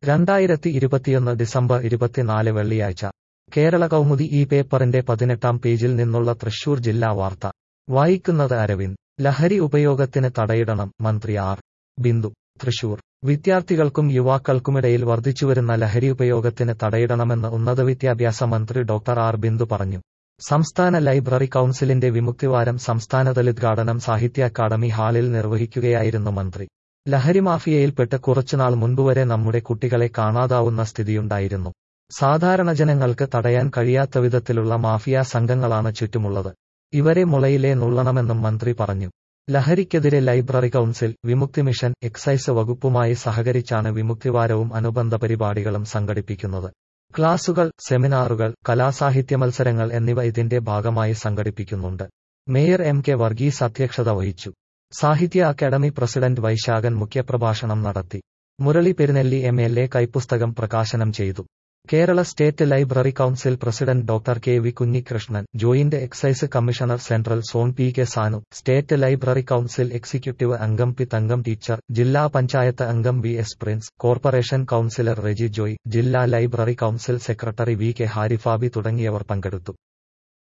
രണ്ടായിരത്തി ഇരുപത്തിയൊന്ന് ഡിസംബർ ഇരുപത്തിനാല് വെള്ളിയാഴ്ച കേരള കൗമുദി ഈ പേപ്പറിന്റെ പതിനെട്ടാം പേജിൽ നിന്നുള്ള തൃശൂർ ജില്ലാ വാർത്ത വായിക്കുന്നത് അരവിന്ദ് ലഹരി ഉപയോഗത്തിന് തടയിടണം മന്ത്രി ആർ ബിന്ദു തൃശൂർ വിദ്യാർത്ഥികൾക്കും യുവാക്കൾക്കുമിടയിൽ വർദ്ധിച്ചുവരുന്ന ലഹരി ഉപയോഗത്തിന് തടയിടണമെന്ന് ഉന്നത വിദ്യാഭ്യാസ മന്ത്രി ഡോക്ടർ ആർ ബിന്ദു പറഞ്ഞു സംസ്ഥാന ലൈബ്രറി കൌൺസിലിന്റെ വിമുക്തിവാരം സംസ്ഥാനതലുദ്ഘാടനം സാഹിത്യ അക്കാദമി ഹാളിൽ നിർവഹിക്കുകയായിരുന്നു മന്ത്രി ലഹരി മാഫിയയിൽപ്പെട്ട് കുറച്ചുനാൾ മുൻപുവരെ നമ്മുടെ കുട്ടികളെ കാണാതാവുന്ന സ്ഥിതിയുണ്ടായിരുന്നു സാധാരണ ജനങ്ങൾക്ക് തടയാൻ കഴിയാത്ത വിധത്തിലുള്ള മാഫിയ സംഘങ്ങളാണ് ചുറ്റുമുള്ളത് ഇവരെ മുളയിലെ നുള്ളണമെന്നും മന്ത്രി പറഞ്ഞു ലഹരിക്കെതിരെ library council Vimukthi mission excise വകുപ്പുമായി സഹകരിച്ചാണ് വിമുക്തിവാരവും അനുബന്ധ പരിപാടികളും സംഘടിപ്പിക്കുന്നത് ക്ലാസുകൾ സെമിനാറുകൾ കലാസാഹിത്യ മത്സരങ്ങൾ എന്നിവ ഇതിന്റെ ഭാഗമായി സംഘടിപ്പിക്കുന്നുണ്ട് മേയർ എം കെ വർഗീസ് അധ്യക്ഷത വഹിച്ചു സാഹിത്യ അക്കാദമി പ്രസിഡന്റ് വൈശാഖൻ മുഖ്യപ്രഭാഷണം നടത്തി Murali Perunelli M L A കൈപ്പുസ്തകം പ്രകാശനം ചെയ്തു Kerala state library council president doctor K V Kunhikrishnan joint excise commissioner central zone P K Sanu state library council executive അംഗം പി തങ്കം ടീച്ചർ ജില്ലാ പഞ്ചായത്ത് അംഗം V S Prince corporation councillor Reji Joy ജില്ലാ library council secretary V K Harifabi തുടങ്ങിയവർ പങ്കെടുത്തു